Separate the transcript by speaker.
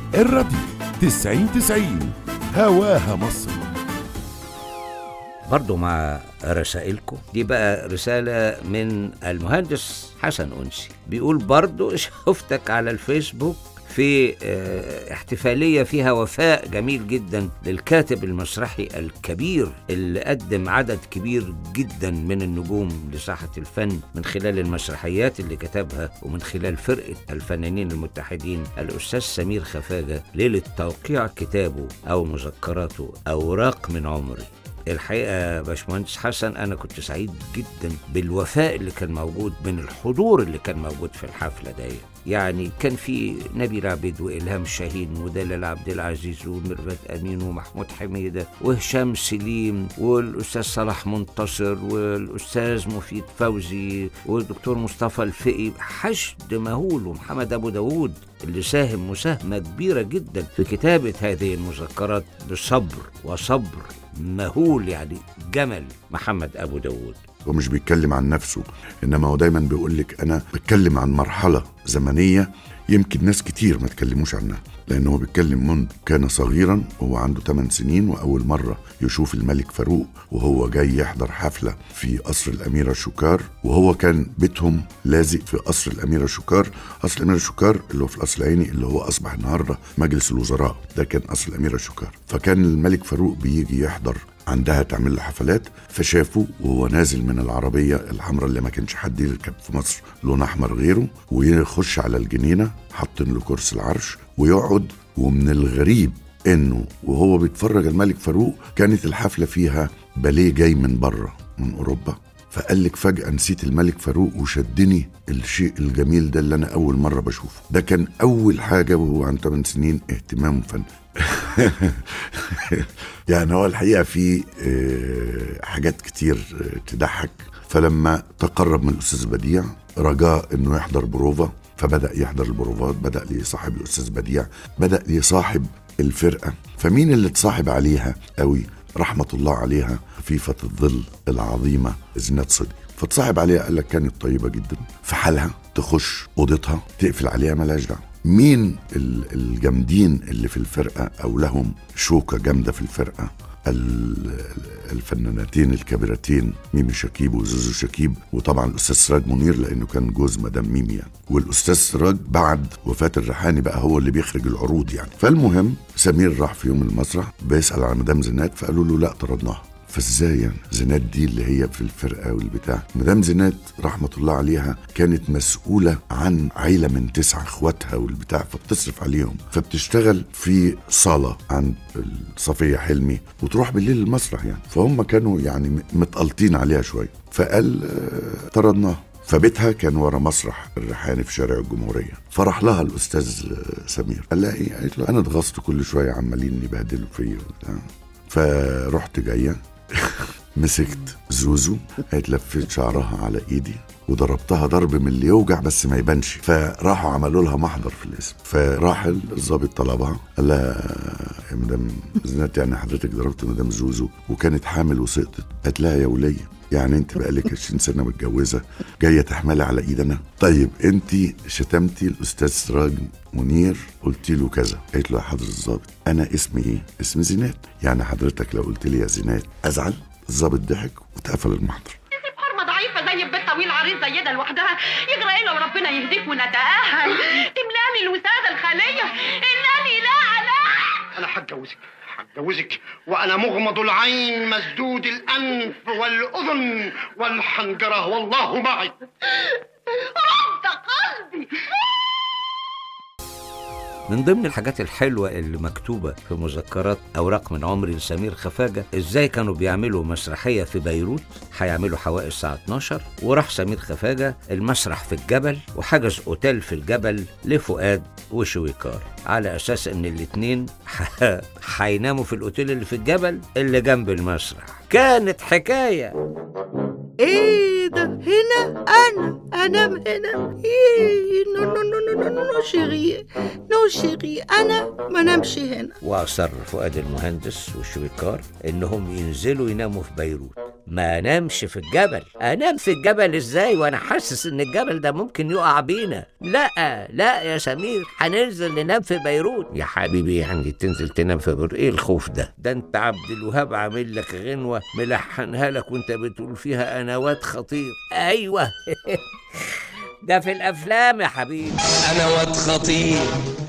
Speaker 1: الراديو تسعين تسعين هواها مصر
Speaker 2: برضو مع رسائلكم دي بقى رسالة من المهندس حسن أنسي بيقول برضو شفتك على الفيسبوك في آه، احتفالية فيها وفاء جميل جدا للكاتب المسرحي الكبير اللي قدم عدد كبير جدا من النجوم لساحة الفن من خلال المسرحيات اللي كتبها ومن خلال فرقة الفنانين المتحدين الأستاذ سمير خفاجة ليلة توقيع كتابه أو مذكراته أوراق من عمري الحقيقه يا باشمهندس حسن انا كنت سعيد جدا بالوفاء اللي كان موجود من الحضور اللي كان موجود في الحفله دي يعني كان في نبيل عبيد والهام شاهين ودلال عبد العزيز وميرفت امين ومحمود حميده وهشام سليم والاستاذ صلاح منتصر والاستاذ مفيد فوزي والدكتور مصطفى الفقي حشد مهول ومحمد ابو داوود اللي ساهم مساهمه كبيره جدا في كتابه هذه المذكرات بصبر وصبر مهول يعني جمل محمد ابو داوود
Speaker 3: هو مش بيتكلم عن نفسه انما هو دايما بيقول لك انا بتكلم عن مرحله زمنيه يمكن ناس كتير ما تكلموش عنها لأن هو بيتكلم منذ كان صغيرا وهو عنده 8 سنين وأول مرة يشوف الملك فاروق وهو جاي يحضر حفلة في قصر الأميرة شوكار وهو كان بيتهم لازق في قصر الأميرة شوكار قصر الأميرة شوكار اللي هو في القصر العيني اللي هو أصبح النهاردة مجلس الوزراء ده كان قصر الأميرة شوكار فكان الملك فاروق بيجي يحضر عندها تعمل له حفلات فشافه وهو نازل من العربيه الحمراء اللي ما كانش حد يركب في مصر لون احمر غيره ويخش على الجنينه حاطين له كرسي العرش ويقعد ومن الغريب انه وهو بيتفرج الملك فاروق كانت الحفله فيها باليه جاي من بره من اوروبا فقال لك فجأة نسيت الملك فاروق وشدني الشيء الجميل ده اللي أنا أول مرة بشوفه ده كان أول حاجة وهو عنده 8 سنين اهتمام فن يعني هو الحقيقة في آه، حاجات كتير آه، تضحك فلما تقرب من الأستاذ بديع رجاء إنه يحضر بروفا فبدأ يحضر البروفات بدأ يصاحب الأستاذ بديع بدأ يصاحب الفرقة فمين اللي اتصاحب عليها قوي رحمة الله عليها خفيفة الظل العظيمة زينات صدقي فتصاحب عليها قال لك كانت طيبة جدا في حالها تخش أوضتها تقفل عليها ملهاش دعوة مين ال- الجامدين اللي في الفرقة أو لهم شوكة جامدة في الفرقة ال- الفنانتين الكبيرتين ميمي شكيب وزوزو شكيب وطبعا الاستاذ سراج منير لانه كان جوز مدام ميمي يعني والاستاذ سراج بعد وفاه الريحاني بقى هو اللي بيخرج العروض يعني فالمهم سمير راح في يوم المسرح بيسال على مدام زينات فقالوا له لا طردناها فازاي يعني زينات دي اللي هي في الفرقه والبتاع مدام زينات رحمه الله عليها كانت مسؤوله عن عيله من تسع اخواتها والبتاع فبتصرف عليهم فبتشتغل في صاله عند صفيه حلمي وتروح بالليل المسرح يعني فهم كانوا يعني متقلطين عليها شويه فقال آه، طردناها فبيتها كان ورا مسرح الريحاني في شارع الجمهوريه فراح لها الاستاذ آه، سمير قال لها ايه قالت له انا اتغصت كل شويه عمالين يبهدلوا فيا وبتاع فرحت جايه مسكت زوزو قالت لفيت شعرها على ايدي وضربتها ضرب من اللي يوجع بس ما يبانش فراحوا عملوا لها محضر في الاسم فراح الضابط طلبها قال لها يا مدام زينات يعني حضرتك ضربت مدام زوزو وكانت حامل وسقطت قالت لها يا وليه يعني انت بقالك 20 سنه متجوزه جايه تحملي على ايدنا طيب انت شتمتي الاستاذ سراج منير قلت له كذا قالت له يا حضره الضابط انا اسمي ايه اسمي زينات يعني حضرتك لو قلت لي يا زينات ازعل الضابط ضحك واتقفل المحضر
Speaker 4: حرمة ضعيفة زي البيت طويل عريض زي ده لوحدها يجرى ايه لو ربنا يهديك ونتأهل تملاني الوسادة الخالية انني لا لا
Speaker 5: انا هتجوزك هتجوزك وانا مغمض العين مسدود الانف والاذن والحنجره والله معي
Speaker 4: رد قلبي
Speaker 2: من ضمن الحاجات الحلوة اللي مكتوبة في مذكرات أوراق من عمري لسمير خفاجة إزاي كانوا بيعملوا مسرحية في بيروت هيعملوا حوالي الساعة 12 وراح سمير خفاجة المسرح في الجبل وحجز أوتيل في الجبل لفؤاد وشويكار على أساس إن الاتنين ح- هيناموا في الأوتيل اللي في الجبل اللي جنب المسرح كانت حكاية
Speaker 6: ايه ده هنا انا انام هنا ايه نو نو نو نو نو نو شيري نو شيري انا ما نمش هنا
Speaker 2: وأصر فؤاد المهندس والشويكار إنهم ينزلوا يناموا في بيروت ما انامش في الجبل انام في الجبل ازاي وانا حاسس ان الجبل ده ممكن يقع بينا لا لا يا سمير هننزل ننام في بيروت يا حبيبي يعني تنزل تنام في بيروت ايه الخوف ده ده انت عبد الوهاب عامل لك غنوه ملحنها لك وانت بتقول فيها انا واد خطير ايوه ده في الافلام يا حبيبي
Speaker 7: انا واد خطير